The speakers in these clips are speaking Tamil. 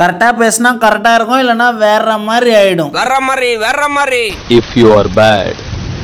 கரெக்டாக பேசினா கரெக்டாக இருக்கும் இல்லைன்னா வேற மாதிரி ஆயிடும் வர்ற மாதிரி வர்ற மாதிரி If you are bad,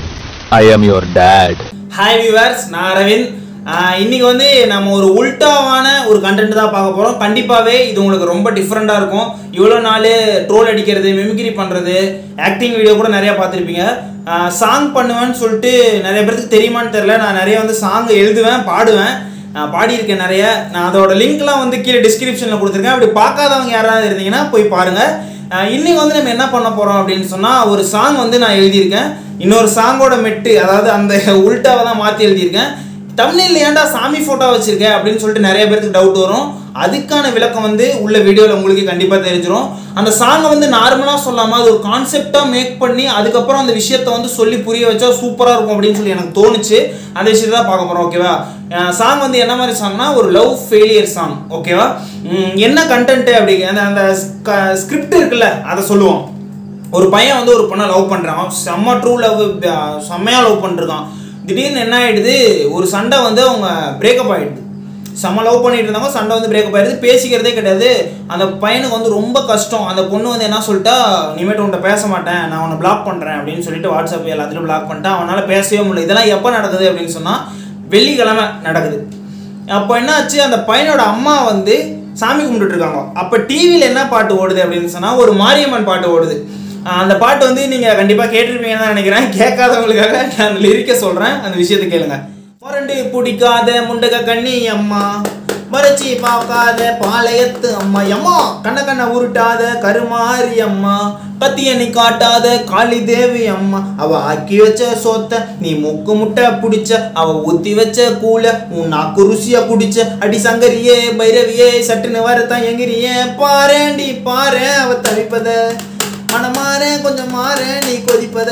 I am your dad. Hi viewers நான் அரவிந்த் ஆஹ் இன்னைக்கு வந்து நம்ம ஒரு உல்டாவான ஒரு கண்டென்ட் தான் பார்க்க போகிறோம் கண்டிப்பாகவே இது உங்களுக்கு ரொம்ப டிஃப்ரெண்ட்டாக இருக்கும் இவ்வளோ நாள் ட்ரோல் அடிக்கிறது மிமிக்ரி பண்ணுறது ஆக்டிங் வீடியோ கூட நிறையா பார்த்துருப்பீங்க சாங் பண்ணுவேன்னு சொல்லிட்டு நிறைய பேருக்கு தெரியுமான்னு தெரில நான் நிறைய வந்து சாங் எழுதுவேன் பாடுவேன் நான் பாடியிருக்கேன் நிறைய நான் அதோட லிங்க்லாம் வந்து கீழே டிஸ்கிரிப்ஷனில் கொடுத்துருக்கேன் அப்படி பார்க்காதவங்க யாராவது இருந்தீங்கன்னா போய் பாருங்கள் அஹ் இன்னைக்கு வந்து நம்ம என்ன பண்ண போகிறோம் அப்படின்னு சொன்னால் ஒரு சாங் வந்து நான் எழுதியிருக்கேன் இன்னொரு சாங்கோட மெட்டு அதாவது அந்த உல்ட்டாவை தான் மாற்றி எழுதியிருக்கேன் தமிழில் ஏன்டா சாமி ஃபோட்டோ வச்சிருக்கேன் அப்படின்னு சொல்லிட்டு நிறைய பேருக்கு டவுட் வரும் அதுக்கான விளக்கம் வந்து உள்ள வீடியோவில் உங்களுக்கு கண்டிப்பாக தெரிஞ்சிடும் அந்த சாங்கை வந்து நார்மலாக சொல்லாமல் அது ஒரு கான்செப்டாக மேக் பண்ணி அதுக்கப்புறம் அந்த விஷயத்தை வந்து சொல்லி புரிய வச்சா சூப்பராக இருக்கும் அப்படின்னு சொல்லி எனக்கு தோணுச்சு அந்த விஷயத்தை தான் பார்க்க போகிறோம் ஓகேவா சாங் வந்து என்ன மாதிரி சாங்னா ஒரு லவ் ஃபெயிலியர் சாங் ஓகேவா உம், என்ன கண்டென்ட் அப்படி அந்த அந்த ஸ்கிரிப்ட் இருக்குல்ல அதை சொல்லுவோம் ஒரு பையன் வந்து ஒரு பொண்ணை லவ் பண்ணுறான் செம்ம ட்ரூ லவ் செம்மையாக லவ் பண்ணிருக்கான் திடீர்னு என்ன ஆயிடுது ஒரு சண்டை வந்து அவங்க பிரேக்கப் ஆயிடுது செம்ம லவ் பண்ணிட்டு இருந்தாங்க சண்டை வந்து பிரேக்கப் ஆயிடுது பேசிக்கிறதே கிடையாது அந்த பையனுக்கு வந்து ரொம்ப கஷ்டம் அந்த பொண்ணு வந்து என்ன சொல்லிட்டா இனிமேட்டு உன்கிட்ட பேச மாட்டேன் நான் உன்னை பிளாக் பண்ணுறேன் அப்படின்னு சொல்லிட்டு வாட்ஸ்அப் எல்லாத்துலையும் பிளாக் பண்ணிட்டேன் அவனால் பேசவே முடியல இதெல்லாம் எப்போ நடக்குது அப்படின்னு சொன்னால் வெள்ளிக்கிழமை நடக்குது அப்போ என்னாச்சு அந்த பையனோட அம்மா வந்து சாமி கும்பிட்டுட்டு இருக்காங்க அப்போ டிவியில் என்ன பாட்டு ஓடுது அப்படின்னு சொன்னால் ஒரு மாரியம்மன் பாட்டு ஓடுது ஆஹ் அந்த பாட்டு வந்து நீங்கள் கண்டிப்பாக கேட்டிருப்பீங்கன்னு தான் நினைக்கிறேன் கேட்காதவங்களுக்காக நான் லிரிக்க சொல்கிறேன் அந்த விஷயத்தை கேளுங்க முரண்டு பிடிக்காத முண்டக கண்ணி அம்மா மறைச்சி பார்க்காத பாளையத்து அம்மா அம்மா கண்ண கண்ண உருட்டாத கருமாரி அம்மா கத்திய நீ காட்டாத காளி தேவி அம்மா அவ ஆக்கி வச்ச சோத்த நீ முக்கு முட்டை புடிச்ச அவ ஊத்தி வச்ச கூல உன் நாக்கு ருசியா குடிச்ச அடி சங்கரியே பைரவியே சட்டுன்னு வரத்தான் எங்கிரியே பாரேண்டி பாரு அவ தவிப்பத மனமாற கொஞ்சம் மாற நீ கொதிப்பத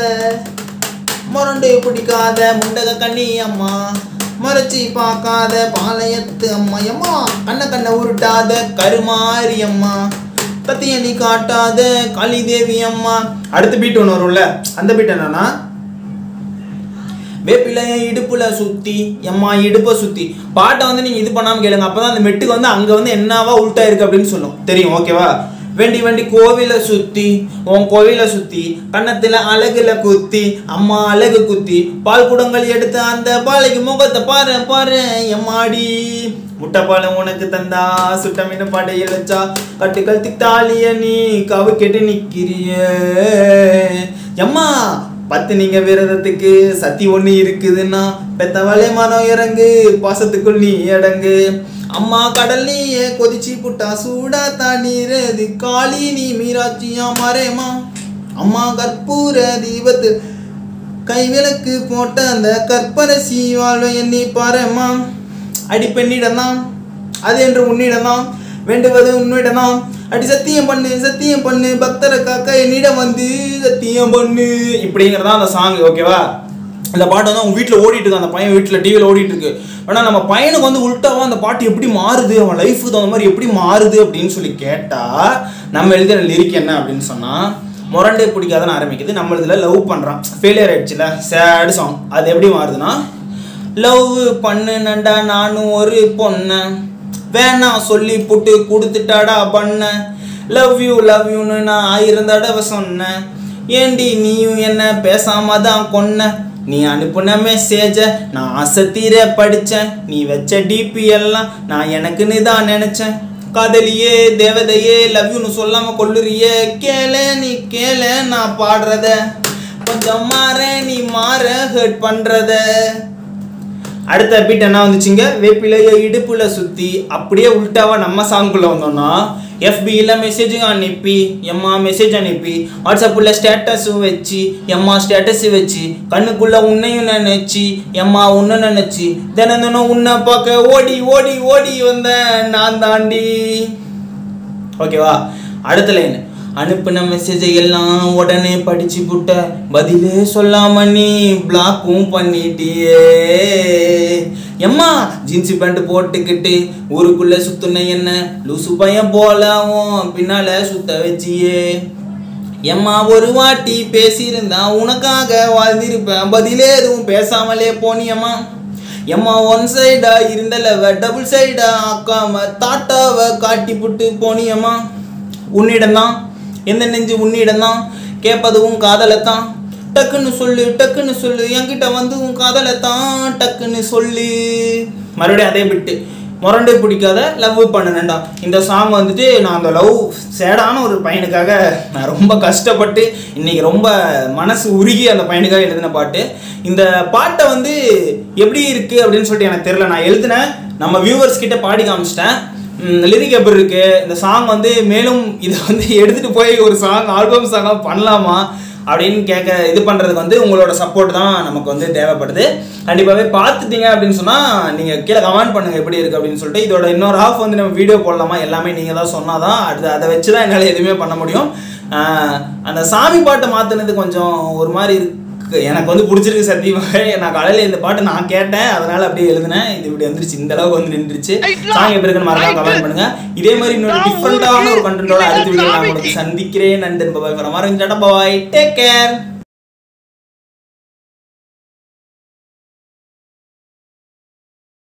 முரண்டு பிடிக்காத முண்டக கண்ணி அம்மா மறைச்சி பார்க்காத பாளையத்து அம்மா அம்மா கண்ண கண்ண உருட்டாத கருமாரி அம்மா கத்திய நீ காட்டாத காளி தேவி அம்மா அடுத்த பீட் ஒன்று வரும்ல அந்த பீட் என்னன்னா வேப்பிலைய இடுப்புல சுத்தி எம்மா இடுப்பை சுத்தி பாட்டை வந்து நீங்க இது பண்ணாம கேளுங்க அப்பதான் அந்த மெட்டுக்கு வந்து அங்க வந்து என்னவா உல்ட்டா இருக்கு அப்படின்னு சொல்லும் தெரியும் ஓகேவா வெண்டி வெண்டி கோவில சுத்தி உன் கோவில சுத்தி கன்னத்துல அழகுல குத்தி அம்மா அழகு குத்தி பால் குடங்கள் எடுத்து அந்த பாலைக்கு முகத்தை பாரு பாரு எம்மாடி முட்டைப்பாலை உனக்கு தந்தா சுட்ட மீன் படையில் வச்சா கட்டுக்கல் திட்டாலிய நீ கவு கெட்டு நிக்கிறியே எம்மா பத்து நீங்க விரதத்துக்கு சத்தி ஒண்ணு இருக்குதுன்னா பெத்தவளே மனம் இறங்கு பாசத்துக்குள் நீ அடங்கு அம்மா கடல் நீயே கொதிச்சு புட்டா சூடா தண்ணீரது காளி நீ மீராட்சியா மரேமா அம்மா கற்பூர தீபத்து கைவிளக்கு போட்ட அந்த கற்பனை சீவாழ்வை எண்ணி பாரேம்மா அடி பெண்ணிடம்தான் அது என்று உன்னிடம்தான் வேண்டுவது உன்னிடம்தான் அடி சத்தியம் பண்ணு சத்தியம் பண்ணு பக்தரை காக்க என்னிடம் வந்து சத்தியம் பண்ணு இப்படிங்கிறதா அந்த சாங் ஓகேவா இந்த பாட்டு வந்து அவங்க வீட்டில் ஓடிட்டு இருக்கு அந்த பையன் வீட்டில் டிவியில் ஓடிட்டு இருக்கு ஆனால் நம்ம பையனுக்கு வந்து உள்டாவா அந்த பாட்டு எப்படி மாறுது அவன் லைஃபுக்கு தகுந்த மாதிரி எப்படி மாறுது அப்படின்னு சொல்லி கேட்டால் நம்ம எழுதின லிரிக் என்ன அப்படின்னு சொன்னால் முரண்டே பிடிக்காதுன்னு ஆரம்பிக்குது நம்ம இதில் லவ் பண்ணுறான் ஃபெயிலியர் ஆயிடுச்சுல சேடு சாங் அது எப்படி மாறுதுன்னா லவ் பண்ணுனண்டா நானும் ஒரு பொண்ணை வேணாம் சொல்லி புட்டு கொடுத்துட்டாடா பண்ண லவ் யூ லவ் யூன்னு நான் ஆயிரம் தடவை சொன்னேன் ஏண்டி நீயும் என்ன பேசாம தான் கொன்ன நீ அனுப்புன மெசேஜ நான் அசத்தீர படிச்சேன் நீ வச்ச டிபி எல்லாம் நான் எனக்குன்னு தான் நினைச்சேன் காதலியே தேவதையே லவ் யூன்னு சொல்லாம கொல்லுறியே கேள நீ கேள நான் பாடுறத கொஞ்சம் மாற நீ மாற ஹர்ட் பண்றத அடுத்த பீட் என்ன வந்துச்சுங்க வேப்பிலைய இடுப்புல சுத்தி அப்படியே உல்டாவா நம்ம சாங்குள்ள வந்தோம்னா எஃபியில் மெசேஜ் அனுப்பி எம்மா மெசேஜ் அனுப்பி வாட்ஸ்அப்பில் ஸ்டேட்டஸும் வச்சு எம்மா ஸ்டேட்டஸ் வச்சு கண்ணுக்குள்ள உன்னையும் நினைச்சு எம்மா உன்னை நினைச்சு தினம் தினம் உன்னை பார்க்க ஓடி ஓடி ஓடி வந்தேன் நான் தாண்டி ஓகேவா அடுத்த லைன் அனுப்பின மெசேஜை எல்லாம் உடனே படிச்சு புட்ட பதிலே சொல்லாம நீ பிளாக்கும் பண்ணிட்டியே எம்மா ஜீன்ஸ் பேண்ட் போட்டுக்கிட்டு ஊருக்குள்ள சுத்துன என்ன லூசு பையன் போலவும் பின்னால சுத்த வச்சியே எம்மா ஒரு வாட்டி பேசியிருந்தா உனக்காக வாழ்ந்திருப்பேன் பதிலே எதுவும் பேசாமலே போனியம்மா எம்மா ஒன் சைடா இருந்தலவ டபுள் சைடா ஆக்காம தாட்டாவ காட்டி புட்டு போனியம்மா உன்னிடம்தான் எந்த நெஞ்சு உன்னிடம்தான் கேட்பதுவும் காதலைத்தான் டக்குன்னு சொல்லு டக்குன்னு சொல்லு என்கிட்ட வந்து உன் காதலைத்தான் டக்குன்னு சொல்லு மறுபடியும் அதே விட்டு முரண்டு பிடிக்காத லவ் பண்ணுனேன்டா இந்த சாங் வந்துட்டு நான் அந்த லவ் சேடான ஒரு பையனுக்காக நான் ரொம்ப கஷ்டப்பட்டு இன்னைக்கு ரொம்ப மனசு உருகி அந்த பையனுக்காக எழுதின பாட்டு இந்த பாட்டை வந்து எப்படி இருக்கு அப்படின்னு சொல்லிட்டு எனக்கு தெரியல நான் எழுதினேன் நம்ம வியூவர்ஸ் கிட்ட பாடி காமிச்சிட்டேன் லிரிக் எப்படி இருக்கு இந்த சாங் வந்து மேலும் இதை வந்து எடுத்துட்டு போய் ஒரு சாங் ஆல்பம் சாங்காக பண்ணலாமா அப்படின்னு கேட்க இது பண்ணுறதுக்கு வந்து உங்களோட சப்போர்ட் தான் நமக்கு வந்து தேவைப்படுது கண்டிப்பாகவே பார்த்துட்டீங்க அப்படின்னு சொன்னால் நீங்கள் கீழே கமெண்ட் பண்ணுங்கள் எப்படி இருக்குது அப்படின்னு சொல்லிட்டு இதோட இன்னொரு ஹாஃப் வந்து நம்ம வீடியோ போடலாமா எல்லாமே நீங்கள் தான் சொன்னால் தான் அது அதை வச்சு தான் என்னால் எதுவுமே பண்ண முடியும் ஆஹ் அந்த சாமி பாட்டை மாற்றினது கொஞ்சம் ஒரு மாதிரி இருக்கு எனக்கு வந்து பிடிச்சிருக்கு சத்தியமாக நான் காலையில் இந்த பாட்டு நான் கேட்டேன் அதனால அப்படியே எழுதினேன் இது இப்படி வந்துருச்சு இந்த அளவுக்கு வந்து நின்றுச்சு சாங் எப்படி இருக்குன்னு மறக்காம கமெண்ட் பண்ணுங்க இதே மாதிரி இன்னொரு டிஃப்ரெண்டான ஒரு கண்டென்ட்டோட அடுத்த வீடியோ நான் உங்களுக்கு சந்திக்கிறேன் நண்பன் பாய் ஃபார் மரம் பாய் டேக் கேர்